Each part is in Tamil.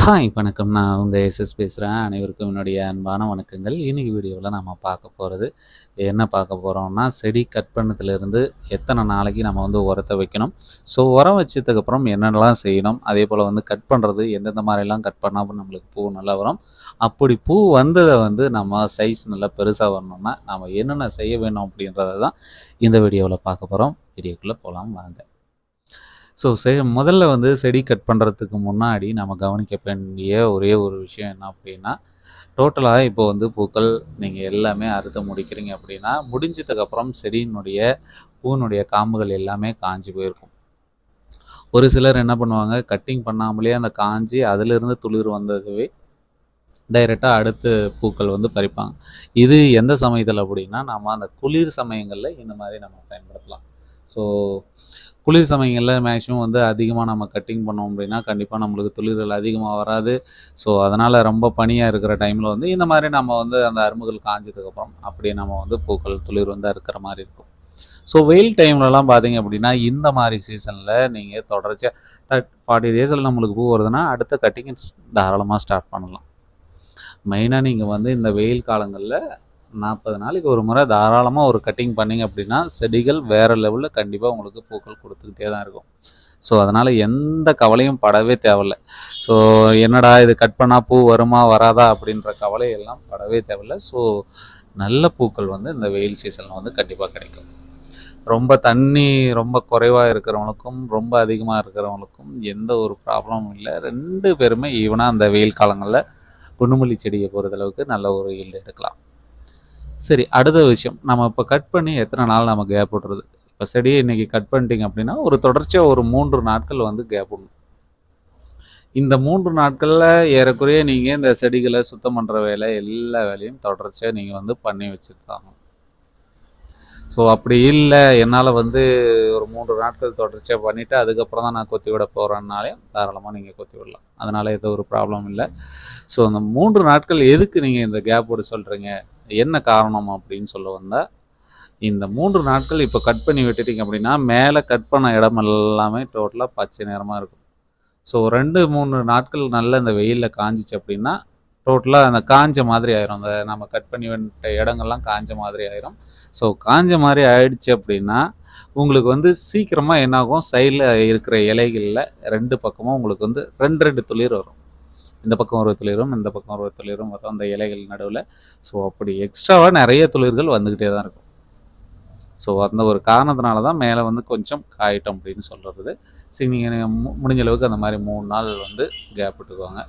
ஹாய் வணக்கம். நான் உங்க எஸ்எஸ் பேசுறேன். அனைவருக்கும் என்னுடைய அன்பான வணக்கங்கள். இன்னைக்கு வீடியோல நம்ம பார்க்க போறது, என்ன பார்க்க போறோம்னா, செடி கட் பண்ணதுலேருந்து எத்தன நாளைக்கு நம்ம வந்து உரத்த வைக்கணும். ஸோ உரம் வச்சதுக்கப்புறம் என்னென்னலாம் செய்யணும். அதேபோல வந்து கட் பண்றது எந்தெந்த மாரிலாம் கட் பண்ணா நம்மளுக்கு பூ நல்லா வரும். அப்படி பூ வந்தத வந்து நம்ம சைஸ் நல்லா பெருசா வரணும்னா, நாம என்னென்ன செய்ய வேணும் அப்படின்றத தான் இந்த வீடியோல பார்க்க போறோம். வீடியோக்குள்ள போலாம் வாங்க. ஸோ செ முதல்ல வந்து செடி கட் பண்றதுக்கு முன்னாடி நம்ம கவனிக்க வேண்டிய ஒரே ஒரு விஷயம் என்ன அப்படின்னா, டோட்டலா இப்போ வந்து பூக்கள் நீங்க எல்லாமே அறுத்து முடிக்கிறீங்க அப்படின்னா, முடிஞ்சதுக்கப்புறம் செடியினுடைய பூவினுடைய காம்புகள் எல்லாமே காஞ்சு போயிருக்கும். ஒரு சிலர் என்ன பண்ணுவாங்க, கட்டிங் பண்ணாமலே அந்த காஞ்சு அதிலிருந்து துளிர் வந்ததுவே டைரக்ட்டா அடுத்து பூக்கள் வந்து பறிப்பாங்க. இது எந்த சமயத்தில அப்படின்னா, நாம அந்த குளிர் சமயங்கள்ல இந்த மாரி நம்ம பயன்படுத்தலாம். ஸோ குளிர் சமயங்கள்ல மேக்ஸிமம் வந்து அதிகமா நம்ம கட்டிங் பண்ணோம் அப்படின்னா, கண்டிப்பா நம்மளுக்கு துளிர்கள் அதிகமா வராது. ஸோ அதனால ரொம்ப பனியா இருக்கிற டைம்ல வந்து இந்த மாரி நம்ம வந்து அந்த அரும்புகள் காஞ்சதுக்கப்புறம் அப்படியே நம்ம வந்து பூக்கள், துளிர் வந்து அறுக்கிற மாரி இருக்கும். ஸோ வெயில் டைம்லலாம் பார்த்தீங்க அப்படின்னா, இந்த மாரி சீசன்ல நீங்க தொடர்ச்சியா தட் 40 டேஸ்ல நம்மளுக்கு பூ வருதுன்னா, அடுத்த கட்டிங் ஸ் தாராளமா ஸ்டார்ட் பண்ணலாம். மெயினா நீங்க வந்து இந்த வெயில் காலங்கள்ல 40 நாளைக்கு ஒரு முறை தாராளமா ஒரு கட்டிங் பண்ணீங்க அப்படின்னா, செடிகள் வேற லெவல்ல கண்டிப்பா உங்களுக்கு பூக்கள் குடுத்துக்கிட்டே தான் இருக்கும். ஸோ அதனால எந்த கவலையும் படவே தேவையில்ல. ஸோ என்னடா இது கட் பண்ணா பூ வருமா? வராதா? அப்படின்ற கவலை எல்லாம் படவே தேவையில்ல. ஸோ நல்ல பூக்கள் வந்து இந்த வெயில் சீசன்ல வந்து கண்டிப்பா கிடைக்கும். ரொம்ப தண்ணி ரொம்ப குறைவா இருக்கிறவங்களுக்கும், ரொம்ப அதிகமா இருக்கிறவங்களுக்கும் எந்த ஒரு ப்ராப்ளமும் இல்ல. 2 பேருமே ஈவனா அந்த வெயில் காலங்கள்ல குண்டுமல்லி செடிய பொறுத்தளவுக்கு நல்ல ஒரு ஈல்டு எடுக்கலாம். சரி அடுத்த விஷயம், நம்ம இப்ப கட் பண்ணி எத்தன நாள் நம்ம கேப் விடுறது? இப்ப செடிய இன்னைக்கு கட் பண்ணிட்டீங்க அப்படின்னா, ஒரு தொடர்ச்சியா ஒரு 3 நாட்கள் வந்து கேப் விடணும். இந்த 3 நாட்கள்ல ஏறக்குறைய நீங்க இந்த செடிகள சுத்தம் பண்ற வேலை, எல்லா வேலையும் தொடர்ச்சியா நீங்க வந்து பண்ணி வச்சுட்டு தான் ஆகணும். ஸோ அப்படி இல்ல, என்னால வந்து ஒரு 3 நாட்கள் தொடர்ச்சியா பண்ணிட்டு, அதுக்கப்புறம் தான் நான் கொத்தி விட போறேன்னாலே, தாராளமா நீங்க கொத்தி விடலாம். அதனால எந்த ஒரு ப்ராப்ளமும் இல்ல. ஸோ அந்த 3 நாட்கள் எதுக்கு நீங்க இந்த கேப் விட சொல்றீங்க? என்ன காரணம் அப்படின்னு சொல்ல வந்தா, இந்த 3 நாட்கள் இப்ப கட் பண்ணி விட்டுட்டீங்க அப்படின்னா, மேல கட் பண்ண இடம் எல்லாமே டோட்டலா பச்சை நிறமா இருக்கும். ஸோ 2, 3 நாட்கள் நல்ல இந்த வெயில்ல காய்ஞ்சிச்சு அப்படின்னா, டோட்டலா அந்த காஞ்ச மாதிரி ஆயிரும். அந்த நம்ம கட் பண்ணி விட்ட இடங்கள்லாம் காஞ்ச மாதிரி ஆயிரும். ஸோ காஞ்ச மாரி ஆயிடுச்சு அப்படின்னா, உங்களுக்கு வந்து சீக்கிரமா என்னாகும், சைடுல இருக்கிற இலைகள்ல 2 பக்கமும் உங்களுக்கு வந்து 2, 2 துளிர் வரும். இந்த பக்கம் ஒரு துளிரும், இந்த பக்கம் ஒரு துளிரும் வரும் அந்த இலைகள் நடுவுல. ஸோ அப்படி எக்ஸ்ட்ராவா நெறைய துளிர்கள் வந்துகிட்டே தான் இருக்கும். ஸோ அந்த ஒரு காரணத்தினால தான் மேல வந்து கொஞ்சம் காயட்டும் அப்படின்னு சொல்றது. சரி நீங்க மு முடிஞ்ச அளவுக்கு அந்த மாரி 3 நாள் வந்து கேப் விட்டுக்கோங்க.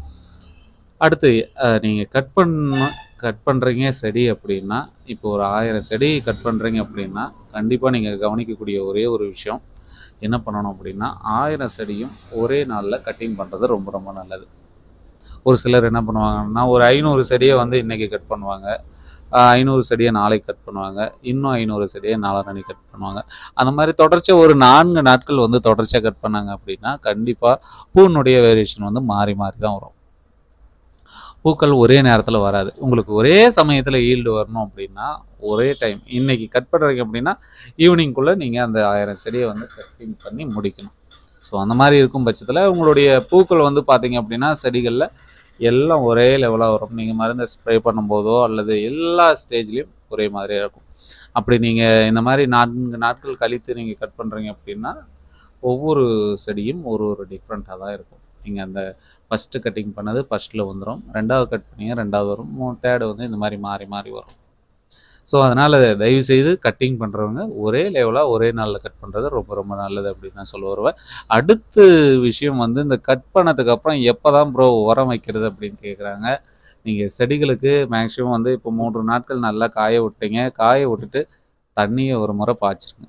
அடுத்து அ நீங்க கட் பண்ண கட் பண்றீங்க செடி அப்படின்னா, இப்போ ஒரு 1000 செடி கட் பண்றீங்க அப்படின்னா, கண்டிப்பா நீங்க கவனிக்கக்கூடிய ஒரே ஒரு விஷயம், என்ன பண்ணணும் அப்படின்னா, 1000 செடியும் ஒரே நாள்ல கட்டிங் பண்றது ரொம்ப ரொம்ப நல்லது. ஒரு சிலர் என்ன பண்ணுவாங்கன்னா, ஒரு 500 செடிய வந்து இன்னைக்கு கட் பண்ணுவாங்க. அ 500 செடிய நாளைக்கு கட் பண்ணுவாங்க. இன்னும் 500 செடிய நாளான்னைக்கு கட் பண்ணுவாங்க. அந்த மாரி தொடர்ச்சியா ஒரு 4 நாட்கள் வந்து தொடர்ச்சியா கட் பண்ணாங்க அப்படின்னா, கண்டிப்பா பூவினுடைய வேரியேஷன் வந்து மாறி மாறி தான் வரும். பூக்கள் ஒரே நேரத்தில வராது. உங்களுக்கு ஒரே சமயத்தில ஈல்டு வரணும் அப்படின்னா, ஒரே டைம் இன்னைக்கு கட் பண்றீங்க அப்படின்னா, ஈவினிங்குள்ள நீங்க அந்த 1000 செடிய வந்து கட்டிங் பண்ணி முடிக்கணும். ஸோ அந்த மாரி இருக்கும் பட்சத்தில, உங்களுடைய பூக்கள் வந்து பார்த்தீங்க அப்படின்னா, செடிகள்ல எல்லாம் ஒரே லெவலா வரும். நீங்க மருந்த ஸ்ப்ரே பண்ணும்போதோ, அல்லது எல்லா ஸ்டேஜ்லயும் ஒரே மாதிரியா இருக்கும். அப்படி நீங்க இந்த மாரி 4 நாட்கள் கழித்து நீங்க கட் பண்றீங்க அப்படின்னா, ஒவ்வொரு செடியும் ஒரு ஒரு டிஃப்ரெண்ட்டா தான் இருக்கும். நீங்க அந்த ஃபர்ஸ்ட்டு கட்டிங் பண்ணது ஃபர்ஸ்ட்ல வந்துரும். 2வது கட் பண்ணீங்க 2வது வரும். மூ 3 வந்து இந்த மாரி மாறி மாறி வரும். ஸோ அதனால தயவுசெய்து கட்டிங் பண்றவங்க ஒரே லெவலா ஒரே நாள்ல கட் பண்றது ரொம்ப ரொம்ப நல்லது அப்படின்னு நான் சொல்ல வருவேன். அடுத்து விஷயம் வந்து இந்த கட் பண்ணதுக்கு அப்புறம் எப்பதான் ப்ரோ உரம் வைக்கிறது அப்படின்னு கேட்குறாங்க. நீங்க செடிகளுக்கு மேக்ஸிமம் வந்து இப்போ 3 நாட்கள் நல்லா காய விட்டீங்க. காய விட்டுட்டு தண்ணிய ஒரு முறை பாய்ச்சிருங்க.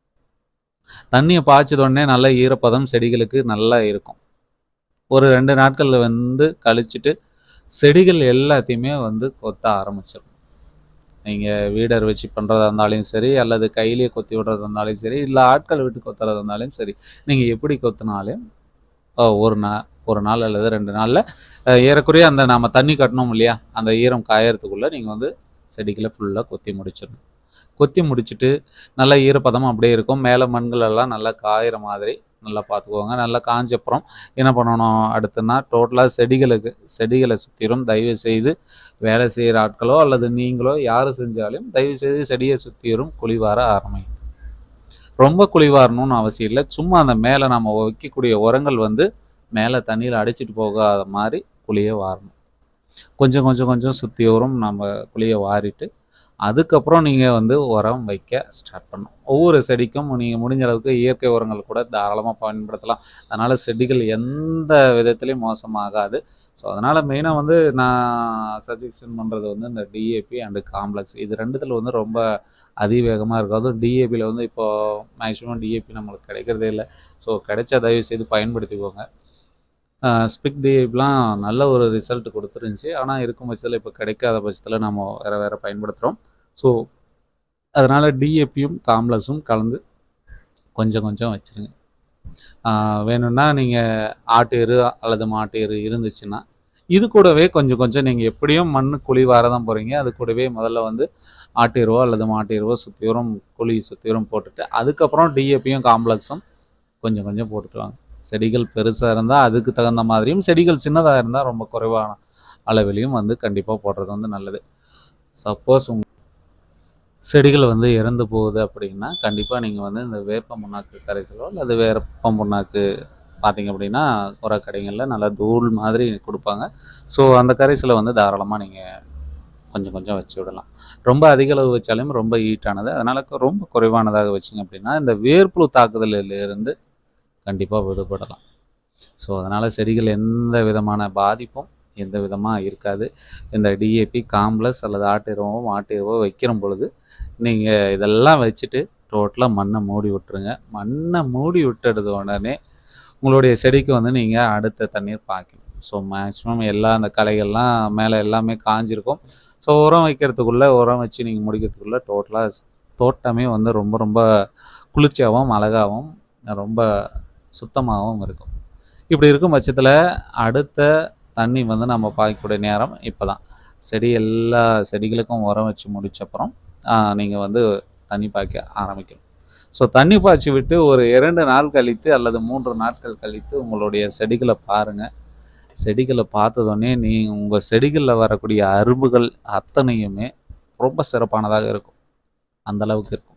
தண்ணிய பாய்ச்சத உடனே நல்ல ஈரப்பதம் செடிகளுக்கு நல்லா இருக்கும். ஒரு 2 நாட்கள் வந்து கழிச்சுட்டு, செடிகள் எல்லாத்தையுமே வந்து கொத்த ஆரம்பிச்சிரும். நீங்க வீடர் வச்சு பண்றதா இருந்தாலும் சரி, அல்லது கையிலேயே கொத்தி விடுறதா இருந்தாலும் சரி, இல்ல ஆட்கள் விட்டு கொத்துறதா இருந்தாலும் சரி, நீங்க எப்படி கொத்துனாலும், அ ஒரு நா 1 நாள் அல்லது 2 நாள்ல அ ஏறக்குறைய அந்த நாம தண்ணி கட்டினோம் இல்லையா? அந்த ஈரம் காயறதுக்குள்ள நீங்க வந்து செடிகள ஃபுல்லா கொத்தி முடிச்சிடணும். கொத்தி முடிச்சுட்டு, நல்ல ஈரப்பதமும் அப்படியே இருக்கும். மேல மண்கள் எல்லாம் நல்லா காயிற மாதிரி நல்லா பார்த்துக்கோங்க நல்லா காஞ்ச அப்புறம் என்ன பண்ணணும் அடுத்துன்னா டோட்டலாக செடிகளுக்கு செடிகளை சுற்றிலும் தயவு செய்து வேலை செய்கிற ஆட்களோ அல்லது நீங்களோ யார் செஞ்சாலும் தயவு செய்து செடியை சுற்றிலும் குழிவார ஆரம்பிங்க ரொம்ப குழிவாரணும்னு அவசியம் இல்லை சும்மா அந்த மேலே நம்ம வைக்கக்கூடிய உரங்கள் வந்து மேலே தண்ணியில் அடிச்சிட்டு போகாத மாதிரி குழியை வாரணும் கொஞ்சம் கொஞ்சம் கொஞ்சம் சுற்றி வரும் நம்ம குழியை வாரிட்டு அதுக்கப்புறம் நீங்கள் வந்து உரம் வைக்க ஸ்டார்ட் பண்ணணும் ஒவ்வொரு செடிக்கும் நீங்கள் முடிஞ்ச அளவுக்கு இயற்கை உரங்கள் கூட தாராளமாக பயன்படுத்தலாம் அதனால் செடிகள் எந்த விதத்துலையும் மோசமாகாது ஸோ அதனால் மெயினாக வந்து நான் சஜெஷன் பண்ணுறது வந்து இந்த டிஏபி அண்டு காம்ப்ளெக்ஸ் இது ரெண்டுத்தில் வந்து ரொம்ப அதிவேகமாக இருக்கும் அதுவும் டிஏபியில் வந்து இப்போது மேக்ஸிமம் டிஏபி நம்மளுக்கு கிடைக்கிறதே இல்லை ஸோ கிடைச்சா தயவு செய்து பயன்படுத்திக்கோங்க ஸ்பிக் டிஏபிலாம் நல்ல ஒரு ரிசல்ட் கொடுத்துருந்துச்சி ஆனால் இருக்கும் பட்சத்தில் இப்போ கிடைக்காத பட்சத்தில் நம்ம வேறு வேறு பயன்படுத்துகிறோம் ஸோ அதனால் டிஏபியும் காம்ப்ளெக்ஸும் கலந்து கொஞ்சம் கொஞ்சம் வச்சுருங்க வேணும்னா நீங்கள் ஆட்டு எரு அல்லது மாட்டு எரு இருந்துச்சுன்னா இது கூடவே கொஞ்சம் கொஞ்சம் நீங்கள் எப்படியும் மண் குழி வார தான் போகிறீங்க அது கூடவே முதல்ல வந்து ஆட்டு எருவோ அல்லது மாட்டு எருவோ சுற்றிவரும் குழி சுற்றிவரும் போட்டுட்டு அதுக்கப்புறம் டிஏபியும் காம்ப்ளெக்ஸும் கொஞ்சம் கொஞ்சம் போட்டுட்டு வாங்க செடிகள் பெருசாக இருந்தால் அதுக்கு தகுந்த மாதிரியும் செடிகள் சின்னதாக இருந்தால் ரொம்ப குறைவான அளவிலையும் வந்து கண்டிப்பாக போடுறது வந்து நல்லது சப்போஸ் உங் செடிகள் வந்து இறந்து போகுது அப்படின்னா கண்டிப்பாக நீங்கள் வந்து இந்த வேப்ப முன்னாக்கு கரைசலோ அல்லது வேப்ப முன்னாக்கு பார்த்தீங்க அப்படின்னா உர கடைகளில் நல்லா தூள் மாதிரி கொடுப்பாங்க ஸோ அந்த கரைசலை வந்து தாராளமாக நீங்கள் கொஞ்சம் கொஞ்சம் வச்சு விடலாம் ரொம்ப அதிக அளவு வச்சாலும் ரொம்ப ஹீட்டானது அதனால் ரொம்ப குறைவானதாக வச்சிங்க அப்படின்னா இந்த வேர்ப்புழு தாக்குதலிலிருந்து கண்டிப்பாக விடுபடலாம் ஸோ அதனால் செடிகள் எந்த விதமான பாதிப்பும் எந்த விதமாக இருக்காது இந்த டிஏபி காம்ப்ளஸ் அல்லது ஆட்டிரவோ மாட்டிரவோ வைக்கிற பொழுது நீங்கள் இதெல்லாம் வச்சுட்டு டோட்டலாக மண்ணை மூடி விட்டுருங்க மண்ணை மூடி விட்டுறது உடனே உங்களுடைய செடிக்கு வந்து நீங்கள் அடுத்த தண்ணீர் பாய்க்கணும் ஸோ மேக்ஸிமம் எல்லா அந்த களைகள்லாம் மேலே எல்லாமே காஞ்சிருக்கும் ஸோ உரம் வைக்கிறதுக்குள்ளே உரம் வச்சு நீங்கள் முடிக்கிறதுக்குள்ளே டோட்டலாக தோட்டமே வந்து ரொம்ப ரொம்ப குளிர்ச்சியாகவும் அழகாகவும் ரொம்ப சுத்தமாகவும் இருக்கும் இப்படி இருக்கும் பட்சத்தில் அடுத்த தண்ணி வந்து நம்ம பாய்க்கக்கூடிய நேரம் இப்போ தான் செடி எல்லா செடிகளுக்கும் உரம் வச்சு முடிச்சப்புறம் நீங்கள் வந்து தண்ணி பாய்க்க ஆரம்பிக்கணும் ஸோ தண்ணி பாய்ச்சி விட்டு ஒரு இரண்டு நாள் கழித்து அல்லது மூன்று நாட்கள் கழித்து உங்களுடைய செடிகளை பாருங்கள் செடிகளை பார்த்ததோடனே நீ உங்கள் செடிகளில் வரக்கூடிய அரும்புகள் அத்தனையுமே ரொம்ப சிறப்பானதாக இருக்கும் அந்த அளவுக்கு இருக்கும்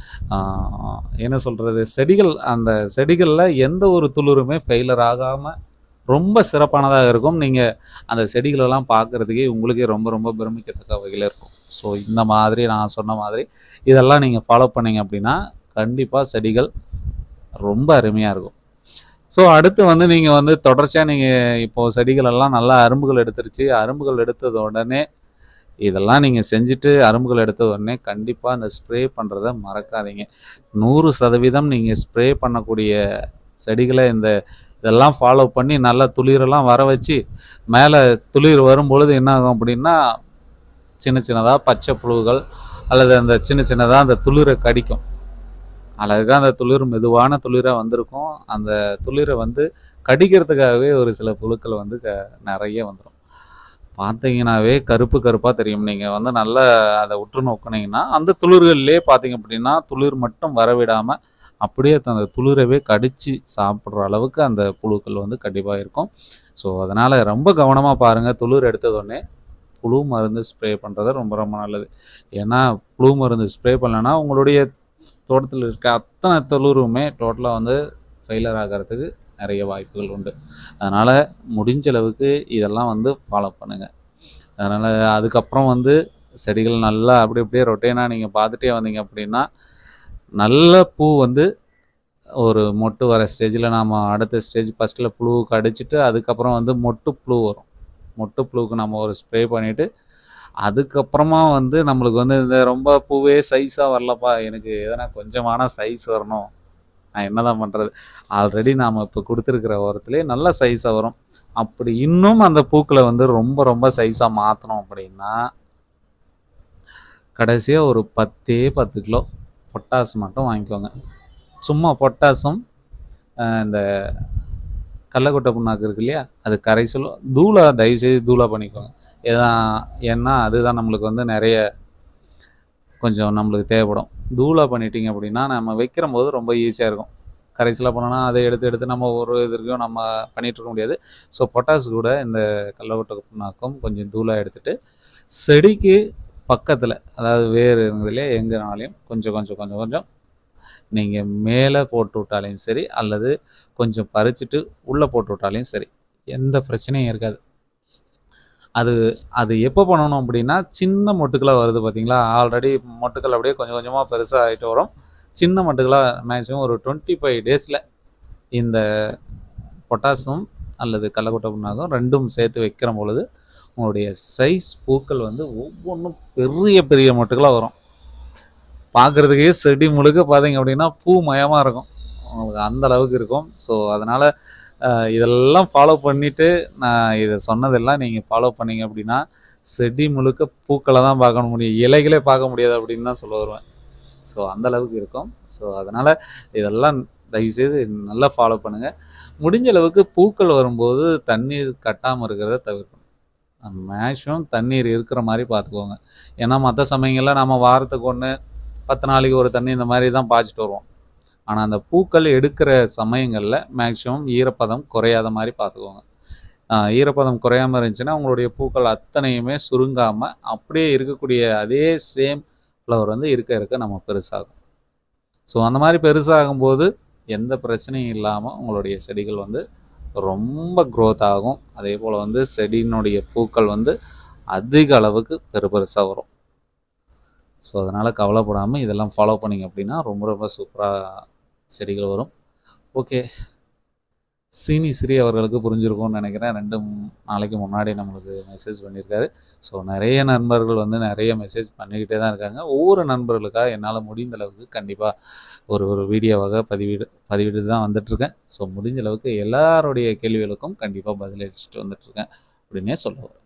ஆஹ் என்ன சொல்கிறது செடிகள் அந்த செடிகளில் எந்த ஒரு துளிருமே ஃபெயிலர் ஆகாமல் ரொம்ப சிறப்பானதாக இருக்கும் நீங்கள் அந்த செடிகளெல்லாம் பார்க்குறதுக்கே உங்களுக்கே ரொம்ப ரொம்ப பிரமிக்கத்தக்க வகையில் இருக்கும் ஸோ இந்த மாதிரி நான் சொன்ன மாதிரி இதெல்லாம் நீங்கள் ஃபாலோ பண்ணீங்க அப்படின்னா கண்டிப்பாக செடிகள் ரொம்ப அருமையாக இருக்கும் ஸோ அடுத்து வந்து நீங்கள் வந்து தொடர்ச்சியாக நீங்கள் இப்போது செடிகளெல்லாம் நல்லா அரும்புகள் எடுத்துருச்சு அரும்புகள் எடுத்தது உடனே இதெல்லாம் நீங்கள் செஞ்சுட்டு அரும்புகள் எடுத்த உடனே கண்டிப்பாக அந்த ஸ்ப்ரே பண்ணுறத மறக்காதீங்க நூறு சதவீதம் நீங்கள் ஸ்ப்ரே பண்ணக்கூடிய செடிகளை இந்த இதெல்லாம் ஃபாலோ பண்ணி நல்லா துளிரெல்லாம் வர வச்சு மேலே துளிர் வரும்பொழுது என்ன ஆகும் அப்படின்னா சின்ன சின்னதாக பச்சை புழுகள் அல்லது அந்த சின்ன சின்னதாக அந்த துளிரை கடிக்கும் அழகாக அந்த துளிர் மெதுவான துளிராக வந்திருக்கும் அந்த துளிரை வந்து கடிக்கிறதுக்காகவே ஒரு சில புழுக்கள் வந்து க நிறைய வந்துடும் பார்த்தீங்கன்னாவே கருப்பு கருப்பாக தெரியும் நீங்கள் வந்து நல்லா அதை உற்று நோக்குனீங்கன்னா அந்த துளிர்கள்லேயே பார்த்தீங்க அப்படின்னா துளிர் மட்டும் வரவிடாமல் அப்படியே அந்த துளிரவே கடித்து சாப்பிட்ற அளவுக்கு அந்த புழுக்கள் வந்து கண்டிப்பாக இருக்கும் ஸோ அதனால் ரொம்ப கவனமாக பாருங்கள் துளிர் எடுத்ததோடனே புழு மருந்து ஸ்ப்ரே பண்ணுறது ரொம்ப ரொம்ப நல்லது ஏன்னா புழு மருந்து ஸ்ப்ரே பண்ணலன்னா உங்களுடைய தோட்டத்தில் இருக்க அத்தனை துளிருமே டோட்டலாக வந்து ஃபெயிலர் ஆகிறதுக்கு நிறைய வாய்ப்புகள் உண்டு அதனால் முடிஞ்ச அளவுக்கு இதெல்லாம் வந்து ஃபாலோ பண்ணுங்கள் அதனால் அதுக்கப்புறம் வந்து செடிகள் நல்லா அப்படி அப்படியே ரொட்டேனாக நீங்கள் பார்த்துட்டே வந்தீங்க அப்படின்னா நல்ல பூ வந்து ஒரு மொட்டு வர ஸ்டேஜில் நாம் அடுத்த ஸ்டேஜ் ஃபஸ்ட்டில் புழுவுக்கு அடிச்சுட்டு அதுக்கப்புறம் வந்து மொட்டு புழு வரும் மொட்டு புழுவுக்கு நம்ம ஒரு ஸ்ப்ரே பண்ணிவிட்டு அதுக்கப்புறமா வந்து நம்மளுக்கு வந்து இந்த ரொம்ப பூவே சைஸாக வரலப்பா எனக்கு எதனா கொஞ்சமான சைஸ் வரணும் நான் என்ன தான் பண்ணுறது ஆல்ரெடி நாம் இப்போ கொடுத்துருக்கிற உரத்துலேயே நல்ல சைஸாக வரும் அப்படி இன்னும் அந்த பூக்களை வந்து ரொம்ப ரொம்ப சைஸாக மாற்றணும் அப்படின்னா கடைசியாக ஒரு பத்தே பத்து கிலோ பொட்டாஸ் மட்டும் வாங்கிக்கோங்க சும்மா பொட்டாசும் இந்த கடலக்கொட்டை புண்ணாக்கு இருக்கு இல்லையா அது கரைசலும் தூளா தயவுசெய்து தூளா பண்ணிக்கோங்க ஏதா ஏன்னா அதுதான் நம்மளுக்கு வந்து நிறைய கொஞ்சம் நம்மளுக்கு தேவைப்படும் தூளா பண்ணிட்டீங்க அப்படின்னா நம்ம வைக்கிற போது ரொம்ப ஈஸியாக இருக்கும் கரைசலாக பண்ணோன்னா அதை எடுத்து எடுத்து நம்ம ஒரு இதற்கும் நம்ம பண்ணிகிட்டு இருக்க முடியாது ஸோ பொட்டாஸ் கூட இந்த கடலக்கொட்டை புண்ணாக்கும் கொஞ்சம் தூளாக எடுத்துகிட்டு செடிக்கு பக்கத்தில் அதாவது வேர் இருந்ததுலேயே எங்கேனாலையும் கொஞ்சம் கொஞ்சம் கொஞ்சம் கொஞ்சம் நீங்கள் மேலே போட்டு விட்டாலையும் சரி அல்லது கொஞ்சம் பறிச்சுட்டு உள்ளே போட்டு விட்டாலையும் சரி எந்த பிரச்சனையும் இருக்காது அது அது எப்போ பண்ணணும் அப்படின்னா சின்ன மொட்டுக்களாக வருது பார்த்தீங்களா ஆல்ரெடி மொட்டுக்கள் அப்படியே கொஞ்சம் கொஞ்சமாக பெருசாக ஆகிட்டு வரும் சின்ன மொட்டுக்களாக மேக்ஸிமம் ஒரு டுவெண்ட்டி ஃபைவ் டேஸில் இந்த பொட்டாசும் அல்லது கடலக்கொட்டை புண்ணாக்கும் ரெண்டும் சேர்த்து வைக்கிற பொழுது உங்களுடைய சைஸ் பூக்கள் வந்து ஒவ்வொன்றும் பெரிய பெரிய மொட்டுக்களாக வரும் பார்க்குறதுக்கே செடி முழுக்க பார்த்தீங்க அப்படின்னா பூ மயமாக இருக்கும் உங்களுக்கு அந்த அளவுக்கு இருக்கும் ஸோ அதனால் இதெல்லாம் ஃபாலோ பண்ணிவிட்டு நான் இதை சொன்னதெல்லாம் நீங்கள் ஃபாலோ பண்ணீங்க அப்படின்னா செடி முழுக்க பூக்களை தான் பார்க்க முடியும் இலைகளே பார்க்க முடியாது அப்படின்னு தான் சொல்ல வருவேன் ஸோ அந்த அளவுக்கு இருக்கும் ஸோ அதனால் இதெல்லாம் தயவுசெய்து நல்லா ஃபாலோ பண்ணுங்கள் முடிஞ்ச அளவுக்கு பூக்கள் வரும்போது தண்ணீர் கட்டாமல் இருக்கிறத தவிர்க்கணும் மேக்ஸிமம் தண்ணீர் இருக்கிற மாதிரி பார்த்துக்கோங்க ஏன்னா மற்ற சமயங்களில் நம்ம வாரத்துக்கு ஒன்று பத்து நாளைக்கு ஒரு தண்ணி இந்த மாதிரி தான் பாய்ச்சிட்டு வருவோம் ஆனால் அந்த பூக்கள் எடுக்கிற சமயங்களில் மேக்ஸிமம் ஈரப்பதம் குறையாத மாதிரி பார்த்துக்கோங்க ஆஹ் ஈரப்பதம் குறையாமல் இருந்துச்சுன்னா உங்களுடைய பூக்கள் அத்தனையுமே சுருங்காமல் அப்படியே இருக்கக்கூடிய அதே சேம் ஃப்ளவர் வந்து இருக்க இருக்க நம்ம பெருசாகும் ஸோ அந்த மாதிரி பெருசாகும்போது எந்த பிரச்சனையும் இல்லாமல் உங்களுடைய செடிகள் வந்து ரொம்ப க்ரோத் ஆகும் அதே போல் வந்து செடியினுடைய பூக்கள் வந்து அதிக அளவுக்கு பெரு பெருசாக வரும் ஸோ அதனால் கவலைப்படாமல் இதெல்லாம் ஃபாலோ பண்ணிங்க அப்படின்னா ரொம்ப ரொம்ப சூப்பராக செடிகள் வரும் ஓகே சீனி ஸ்ரீ அவர்களுக்கு புரிஞ்சிருக்கும்னு நினைக்கிறேன் ரெண்டு மூ- நாளைக்கு முன்னாடி நம்மளுக்கு மெசேஜ் பண்ணியிருக்காரு ஸோ நிறைய நண்பர்கள் வந்து நிறைய மெசேஜ் பண்ணிக்கிட்டே தான் இருக்காங்க ஒவ்வொரு நண்பர்களுக்காக என்னால் முடிந்த அளவுக்கு கண்டிப்பாக ஒரு ஒரு வீடியோவாக பதிவிடு பதிவிட்டு தான் வந்துட்டுருக்கேன் ஸோ முடிஞ்ச அளவுக்கு எல்லாருடைய கேள்விகளுக்கும் கண்டிப்பாக பதிலளிச்சுட்டு வந்துட்டுருக்கேன் அப்படின்னே சொல்ல வரேன்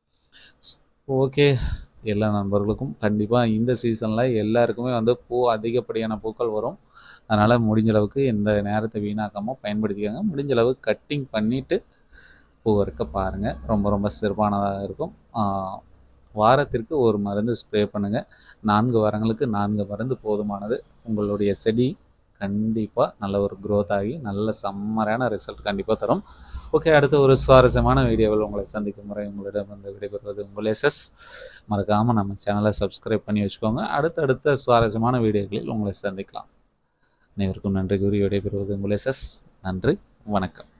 ஓகே எல்லா நண்பர்களுக்கும் கண்டிப்பாக இந்த சீசனில் எல்லாருக்குமே வந்து பூ அதிகப்படியான பூக்கள் வரும் அதனால் முடிஞ்ச அளவுக்கு இந்த நேரத்தை வீணாக்காமல் பயன்படுத்திக்கோங்க முடிஞ்ச அளவுக்கு கட்டிங் பண்ணிவிட்டு பூ வறுக்க பாருங்கள் ரொம்ப ரொம்ப சிறப்பானதாக இருக்கும் ஆஹ் வாரத்திற்கு ஒரு மருந்து ஸ்ப்ரே பண்ணுங்கள் நான்கு வாரங்களுக்கு நான்கு மருந்து போதுமானது உங்களுடைய செடி கண்டிப்பாக நல்ல ஒரு growth ஆகி நல்ல செம்மறையான ரிசல்ட் கண்டிப்பாக தரும் ஓகே அடுத்த ஒரு சுவாரஸ்யமான வீடியோவில் உங்களை சந்திக்கும் முறை உங்களிடம் வந்து விடைபெறுவது உங்கள் எஸ்எஸ் மறக்காமல் நம்ம சேனலை சப்ஸ்கிரைப் பண்ணி வச்சுக்கோங்க அடுத்தடுத்த சுவாரஸ்யமான வீடியோக்களில் உங்களை சந்திக்கலாம் அனைவருக்கும் நன்றி கூறி விடைபெறுவது உங்கள் எஸ்எஸ் நன்றி வணக்கம்